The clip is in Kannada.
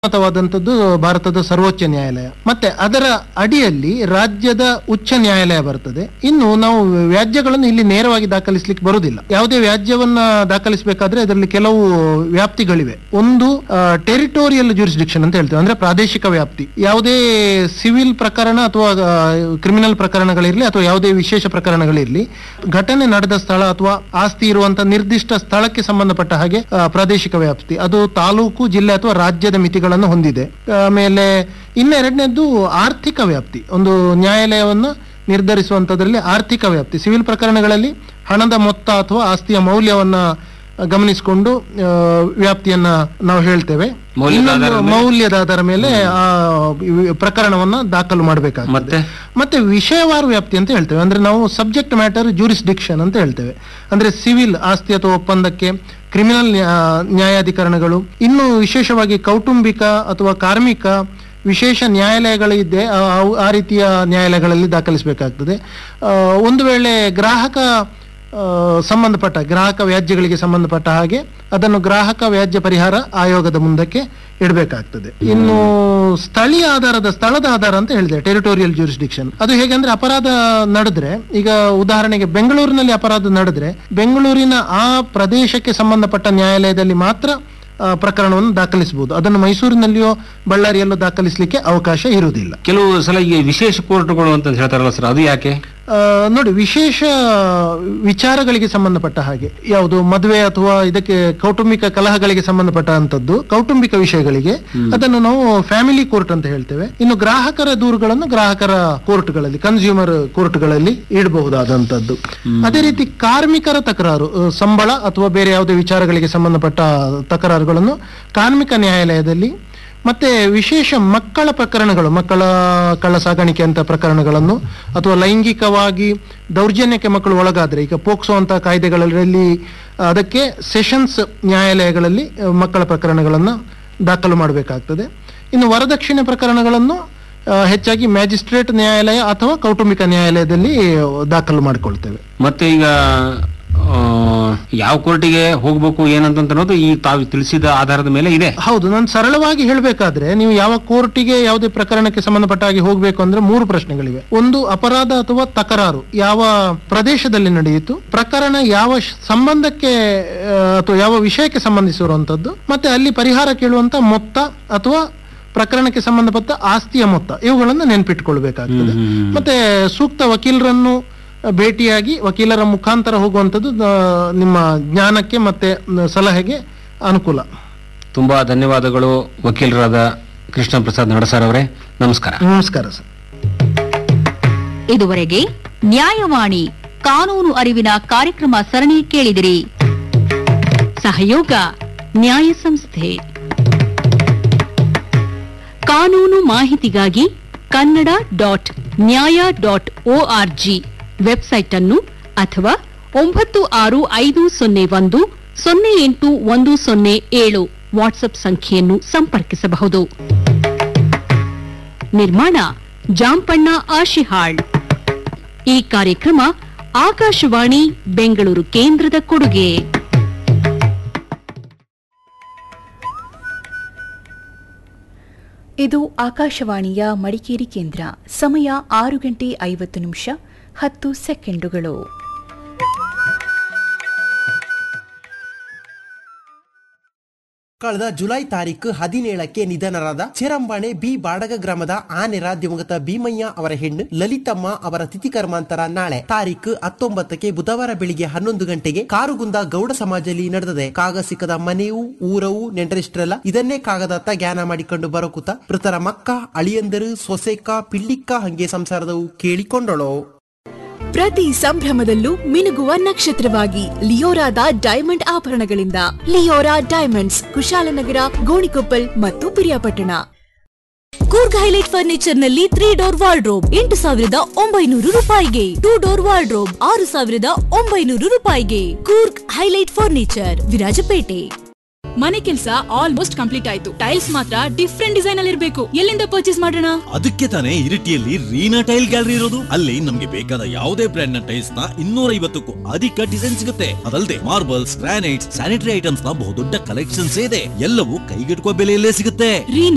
ಮತವಾದಂಥದ್ದು ಭಾರತದ ಸರ್ವೋಚ್ಚ ನ್ಯಾಯಾಲಯ ಮತ್ತೆ ಅದರ ಅಡಿಯಲ್ಲಿ ರಾಜ್ಯದ ಉಚ್ಚ ನ್ಯಾಯಾಲಯ ಬರ್ತದೆ ಇನ್ನು ನಾವು ವ್ಯಾಜ್ಯಗಳನ್ನು ಇಲ್ಲಿ ನೇರವಾಗಿ ದಾಖಲಿಸಲಿಕ್ಕೆ ಬರುವುದಿಲ್ಲ ಯಾವುದೇ ವ್ಯಾಜ್ಯವನ್ನ ದಾಖಲಿಸಬೇಕಾದ್ರೆ ಅದರಲ್ಲಿ ಕೆಲವು ವ್ಯಾಪ್ತಿಗಳಿವೆ ಒಂದು ಟೆರಿಟೋರಿಯಲ್ ಜೂರಿಸ್ಡಿಕ್ಷನ್ ಅಂತ ಹೇಳ್ತೇವೆ ಅಂದ್ರೆ ಪ್ರಾದೇಶಿಕ ವ್ಯಾಪ್ತಿ ಯಾವುದೇ ಸಿವಿಲ್ ಪ್ರಕರಣ ಅಥವಾ ಕ್ರಿಮಿನಲ್ ಪ್ರಕರಣಗಳಿರಲಿ ಅಥವಾ ಯಾವುದೇ ವಿಶೇಷ ಪ್ರಕರಣಗಳಿರಲಿ ಘಟನೆ ನಡೆದ ಸ್ಥಳ ಅಥವಾ ಆಸ್ತಿ ಇರುವಂತ ನಿರ್ದಿಷ್ಟ ಸ್ಥಳಕ್ಕೆ ಸಂಬಂಧಪಟ್ಟ ಹಾಗೆ ಆ, ಪ್ರಾದೇಶಿಕ ವ್ಯಾಪ್ತಿ ಅದು ತಾಲೂಕು ಜಿಲ್ಲೆ ಅಥವಾ ರಾಜ್ಯದ ಮಿತಿಗಳನ್ನು ಹೊಂದಿದೆ ಆಮೇಲೆ ಇನ್ನೆರಡನೇದ್ದು ಆರ್ಥಿಕ ವ್ಯಾಪ್ತಿ ಒಂದು ನ್ಯಾಯಾಲಯವನ್ನು ನಿರ್ಧರಿಸುವಂತದ್ರಲ್ಲಿ ಆರ್ಥಿಕ ವ್ಯಾಪ್ತಿ ಸಿವಿಲ್ ಪ್ರಕರಣಗಳಲ್ಲಿ ಹಣದ ಮೊತ್ತ ಅಥವಾ ಆಸ್ತಿಯ ಮೌಲ್ಯವನ್ನ ಗಮನಿಸಿಕೊಂಡು ಆ, ವ್ಯಾಪ್ತಿಯನ್ನ ನಾವು ಹೇಳ್ತೇವೆ ಮೌಲ್ಯದ ಇನ್ನೊಂದು ಆಧಾರದ ಮೇಲೆ? ಮೌಲ್ಯದ ಆಧಾರ ಮೇಲೆ ಆ ಇವ್- ಪ್ರಕರಣವನ್ನ ದಾಖಲು ಮಾಡಬೇಕಾಗ್ತದೆ ಮತ್ತೆ ಮತ್ತೆ ವಿಷಯವಾರು ವ್ಯಾಪ್ತಿ ಅಂತ ಹೇಳ್ತೇವೆ ಅಂದ್ರೆ ನಾವು ಸಬ್ಜೆಕ್ಟ್ ಮ್ಯಾಟರ್ ಜೂರಿಸ್ಡಿಕ್ಷನ್ ಅಂತ ಹೇಳ್ತೇವೆ ಅಂದ್ರೆ ಸಿವಿಲ್ ಆಸ್ತಿ ಅಥವಾ ಒಪ್ಪಂದಕ್ಕೆ ಕ್ರಿಮಿನಲ್ ನ್ಯಾಯಾಧಿಕರಣಗಳು ಇನ್ನು ವಿಶೇಷವಾಗಿ ಕೌಟುಂಬಿಕ ಅಥವಾ ಕಾರ್ಮಿಕ ವಿಶೇಷ ನ್ಯಾಯಾಲಯಗಳಿದೆ ಆ- ಅವು- ಆ ರೀತಿಯ ನ್ಯಾಯಾಲಯಗಳಲ್ಲಿ ದಾಖಲಿಸಬೇಕಾಗ್ತದೆ ಆ, ಒಂದು ವೇಳೆ ಗ್ರಾಹಕ ಆ, ಸಂಬಂಧಪಟ್ಟ ಗ್ರಾಹಕ ವ್ಯಾಜ್ಯಗಳಿಗೆ ಸಂಬಂಧಪಟ್ಟ ಹಾಗೆ ಅದನ್ನು ಗ್ರಾಹಕ ವ್ಯಾಜ್ಯ ಪರಿಹಾರ ಆಯೋಗದ ಮುಂದಕ್ಕೆ ಇಡಬೇಕಾಗ್ತದೆ ಇನ್ನು ಸ್ಥಳೀಯ ಆಧಾರದ ಸ್ಥಳದ ಆಧಾರ ಅಂತ ಹೇಳಿದೆ ಟೆರಿಟೋರಿಯಲ್ ಜೂರಿಸ್ಡಿಕ್ಷನ್ ಅದು ಹೇಗೆಂದ್ರೆ ಅಪರಾಧ ನಡೆದ್ರೆ ಈಗ ಉದಾಹರಣೆಗೆ ಬೆಂಗಳೂರಿನಲ್ಲಿ ಅಪರಾಧ ನಡೆದ್ರೆ ಬೆಂಗಳೂರಿನ ಆ ಪ್ರದೇಶಕ್ಕೆ ಸಂಬಂಧಪಟ್ಟ ನ್ಯಾಯಾಲಯದಲ್ಲಿ ಮಾತ್ರ ಆ, ಪ್ರಕರಣವನ್ನು ದಾಖಲಿಸಬಹುದು ಅದನ್ನು ಮೈಸೂರಿನಲ್ಲಿಯೋ ಬಳ್ಳಾರಿಯಲ್ಲೋ ದಾಖಲಿಸಲಿಕ್ಕೆ ಅವಕಾಶ ಇರುವುದಿಲ್ಲ ಕೆಲವು ಸಲ ಈ ವಿಶೇಷ ಕೋರ್ಟ್ಗಳು ಅಂತ ಹೇಳ್ತಾರಲ್ಲ ಸರ್ ಅದು ಯಾಕೆ ಆ, ನೋಡಿ ವಿಶೇಷ ವಿಚಾರಗಳಿಗೆ ಸಂಬಂಧಪಟ್ಟ ಹಾಗೆ ಯಾವುದು ಮದುವೆ ಅಥವಾ ಇದಕ್ಕೆ ಕೌಟುಂಬಿಕ ಕಲಹಗಳಿಗೆ ಸಂಬಂಧಪಟ್ಟಂತದ್ದು ಕೌಟುಂಬಿಕ ವಿಷಯಗಳಿಗೆ ಅದನ್ನು ನಾವು ಫ್ಯಾಮಿಲಿ ಕೋರ್ಟ್ ಅಂತ ಹೇಳ್ತೇವೆ ಇನ್ನು ಗ್ರಾಹಕರ ದೂರುಗಳನ್ನು ಗ್ರಾಹಕರ ಕೋರ್ಟ್ಗಳಲ್ಲಿ ಕನ್ಸ್ಯೂಮರ್ ಕೋರ್ಟ್ಗಳಲ್ಲಿ ಇಡಬಹುದಾದಂತದ್ದು ಅದೇ ರೀತಿ ಕಾರ್ಮಿಕರ ತಕರಾರು ಆ, ಸಂಬಳ ಅಥವಾ ಬೇರೆ ಯಾವುದೇ ವಿಚಾರಗಳಿಗೆ ಸಂಬಂಧಪಟ್ಟ ತಕರಾರುಗಳನ್ನು ಕಾರ್ಮಿಕ ನ್ಯಾಯಾಲಯದಲ್ಲಿ ಮತ್ತೆ ವಿಶೇಷ ಮಕ್ಕಳ ಪ್ರಕರಣಗಳು ಮಕ್ಕಳ ಕಳ್ಳ ಸಾಗಾಣಿಕೆ ಅಂತ ಪ್ರಕರಣಗಳನ್ನು ಅಥವಾ ಲೈಂಗಿಕವಾಗಿ ದೌರ್ಜನ್ಯಕ್ಕೆ ಮಕ್ಕಳು ಒಳಗಾದ್ರೆ ಈಗ ಪೋಕ್ಸೋ ಅಂತ ಕಾಯ್ದೆಗಳಲ್ಲಿ ಅದಕ್ಕೆ ಸೆಷನ್ಸ್ ನ್ಯಾಯಾಲಯಗಳಲ್ಲಿ ಆ, ಮಕ್ಕಳ ಪ್ರಕರಣಗಳನ್ನು ದಾಖಲು ಮಾಡಬೇಕಾಗ್ತದೆ ಇನ್ನು ವರದಕ್ಷಿಣೆ ಪ್ರಕರಣಗಳನ್ನು ಆ, ಹೆಚ್ಚಾಗಿ ಮ್ಯಾಜಿಸ್ಟ್ರೇಟ್ ನ್ಯಾಯಾಲಯ ಅಥವಾ ಕೌಟುಂಬಿಕ ನ್ಯಾಯಾಲಯದಲ್ಲಿ ದಾಖಲು ಮಾಡಿಕೊಳ್ತೇವೆ ಮತ್ತೆ ಈಗ ಆ, ಯಾವ ಕೋರ್ಟಿಗೆ ಹೋಗ್ಬೇಕು ಏನಂತ ಅನ್ನೋದು ಈ ತಾವು ತಿಳಿಸಿದ ಆಧಾರದ ಮೇಲೆ ಇದೆ ಹೌದು ನಾನು ಸರಳವಾಗಿ ಹೇಳಬೇಕಾದ್ರೆ ನೀವು ಯಾವ ಕೋರ್ಟಿಗೆ ಯಾವುದೇ ಪ್ರಕರಣಕ್ಕೆ ಸಂಬಂಧಪಟ್ಟ ಹಾಗೆ ಹೋಗಬೇಕು ಅಂದ್ರೆ ಮೂರು ಪ್ರಶ್ನೆಗಳಿವೆ ಒಂದು ಅಪರಾಧ ಅಥವಾ ತಕರಾರು ಯಾವ ಪ್ರದೇಶದಲ್ಲಿ ನಡೆಯಿತು ಪ್ರಕರಣ ಯಾವ ಶ್- ಸಂಬಂಧಕ್ಕೆ ಆ, ಅಥವಾ ಯಾವ ವಿಷಯಕ್ಕೆ ಸಂಬಂಧಿಸಿರುವಂತದ್ದು ಮತ್ತೆ ಅಲ್ಲಿ ಪರಿಹಾರ ಕೇಳುವಂತ ಮೊತ್ತ ಅಥವಾ ಪ್ರಕರಣಕ್ಕೆ ಸಂಬಂಧಪಟ್ಟ ಆಸ್ತಿಯ ಮೊತ್ತ ಇವುಗಳನ್ನು ನೆನಪಿಟ್ಕೊಳ್ಬೇಕಾಗ್ತದೆ ಹ್ಮ್, ಹ್ಮ್, ಹ್ಮ್. ಮತ್ತೆ ಸೂಕ್ತ ವಕೀಲರನ್ನು ಭೇಟಿಯಾಗಿ ವಕೀಲರ ಮುಖಾಂತರ ಹೋಗುವಂಥದ್ದು ಆ, ನಿಮ್ಮ ಜ್ಞಾನಕ್ಕೆ ಮತ್ತೆ ಮ್, ಸಲಹೆಗೆ ಅನುಕೂಲ ತುಂಬಾ ಧನ್ಯವಾದಗಳು ವಕೀಲರಾದ ಕೃಷ್ಣ ಪ್ರಸಾದ್ ನಡಸಾರ್ ಅವರೇ ನಮಸ್ಕಾರ ನಮಸ್ಕಾರ ಸರ್ ಇದುವರೆಗೆ ನ್ಯಾಯವಾಣಿ ಕಾನೂನು ಅರಿವಿನ ಕಾರ್ಯಕ್ರಮ ಸರಣಿ ಕೇಳಿದಿರಿ ಸಹಯೋಗ ನ್ಯಾಯ ಸಂಸ್ಥೆ ಕಾನೂನು ಮಾಹಿತಿಗಾಗಿ Kannada dot Nyaya dot O R G website ಅನ್ನು ಅಥವಾ ಒಂಬತ್ತು ಆರು ಐದು ಸೊನ್ನೆ ಒಂದು ಸೊನ್ನೆ ಎಂಟು ಒಂದು ಸೊನ್ನೆ ಏಳು ವಾಟ್ಸ್ಆಪ್ ಸಂಖ್ಯೆಯನ್ನು ಸಂಪರ್ಕಿಸಬಹುದು ನಿರ್ಮಾಣ ಜಾಂಪಣ್ಣ ಆಶಿಹಾಳ್ ಈ ಕಾರ್ಯಕ್ರಮ ಆಕಾಶವಾಣಿ ಬೆಂಗಳೂರು ಕೇಂದ್ರದ ಕೊಡುಗೆ ಇದು ಆಕಾಶವಾಣಿಯ ಮಡಿಕೇರಿ ಕೇಂದ್ರ ಸಮಯ ಆರು ಗಂಟೆ ಐವತ್ತು ನಿಮಿಷ ಹತ್ತು ಸೆಕೆಂಡುಗಳು ಕಳೆದ ಜುಲೈ ತಾರೀಕು ಹದಿನೇಳಕ್ಕೆ ನಿಧನರಾದ ಚೆರಂಬಾಣೆ ಬಿ ಬಾಡಗ ಗ್ರಾಮದ ಆನೆರ ದಿವಂಗತ ಭೀಮಯ್ಯ ಅವರ ಹೆಣ್ಣು ಲಲಿತಮ್ಮ ಅವರ ತಿಥಿ ಕರ್ಮಾಂತರ ನಾಳೆ ತಾರೀಕು ಹತ್ತೊಂಬತ್ತಕ್ಕೆ ಬುಧವಾರ ಬೆಳಿಗ್ಗೆ ಹನ್ನೊಂದು ಗಂಟೆಗೆ ಕಾರುಗುಂದ ಗೌಡ ಸಮಾಜದಲ್ಲಿ ನಡೆದಿದೆ ಕಾಗ ಸಿಕ್ಕದ ಮನೆಯೂ ಊರವು ನೆಂಟರಿಷ್ಟರೆಲ್ಲ ಇದನ್ನೇ ಕಾಗದತ್ತ ಜ್ಞಾನ ಮಾಡಿಕೊಂಡು ಬರೋಕುತ ಮೃತರ ಮಕ್ಕ ಅಳಿಯಂದರು ಸೊಸೆಕ್ಕ ಪಿಳ್ಳಿಕ್ಕ ಹಂಗೆ ಸಂಸಾರದವು ಕೇಳಿಕೊಂಡಳು ಪ್ರತಿ ಸಂಭ್ರಮದಲ್ಲೂ ಮಿನುಗುವ ನಕ್ಷತ್ರವಾಗಿ ಲಿಯೋರಾದ ಡೈಮಂಡ್ ಆಭರಣಗಳಿಂದ ಲಿಯೋರಾ ಡೈಮಂಡ್ಸ್ ಕುಶಾಲನಗರ ಗೋಣಿಕೊಪ್ಪಲ್ ಮತ್ತು ಪಿರಿಯಾಪಟ್ಟಣ ಕೂರ್ಗ್ ಹೈಲೈಟ್ ಫರ್ನಿಚರ್ ನಲ್ಲಿ ತ್ರೀ ಡೋರ್ ವಾರ್ಡ್ರೋಬ್ ಎಂಟು ಸಾವಿರದ ಒಂಬೈನೂರು ರೂಪಾಯಿಗೆ ಟೂ ಡೋರ್ ವಾರ್ಡ್ರೋಬ್ ಆರು ಸಾವಿರದ ಒಂಬೈನೂರು ರೂಪಾಯಿಗೆ ಕೂರ್ಗ್ ಹೈಲೈಟ್ ಫರ್ನಿಚರ್ ವಿರಾಜಪೇಟೆ ಮನೆ ಕೆಲಸ ಆಲ್ಮೋಸ್ಟ್ ಕಂಪ್ಲೀಟ್ ಆಯ್ತು ಟೈಲ್ಸ್ ಮಾತ್ರ ಡಿಫ್ರೆಂಟ್ ಡಿಸೈನ್ ಅಲ್ಲಿ ಇರಬೇಕು ಎಲ್ಲಿಂದ ಪರ್ಚೇಸ್ ಮಾಡೋಣ ಅದಕ್ಕೆ ತಾನೇ ಇರಿಟಿಯಲ್ಲಿ ರೀನಾ ಟೈಲ್ ಗ್ಯಾಲರಿ ಇರೋದು ಅಲ್ಲಿ ನಮ್ಗೆ ಬೇಕಾದ ಯಾವುದೇ ಬ್ರ್ಯಾಂಡ್ ನ ಟೈಲ್ಸ್ ನ ಇನ್ನೂರ ಐವತ್ತಕ್ಕೂ ಅಧಿಕ ಡಿಸೈನ್ ಸಿಗುತ್ತೆ ಅದಲ್ಲದೆ ಮಾರ್ಬಲ್ಸ್ ಗ್ರಾನೈಟ್ಸ್ ಸ್ಯಾನಿಟರಿ ಐಟಮ್ಸ್ ನ ಬಹುದೊಡ್ಡ ಕಲೆಕ್ಷನ್ಸ್ ಇದೆ ಎಲ್ಲವೂ ಕೈಗೆಟುಕುವ ಬೆಲೆಯಲ್ಲೇ ಸಿಗುತ್ತೆ ರೀನಾ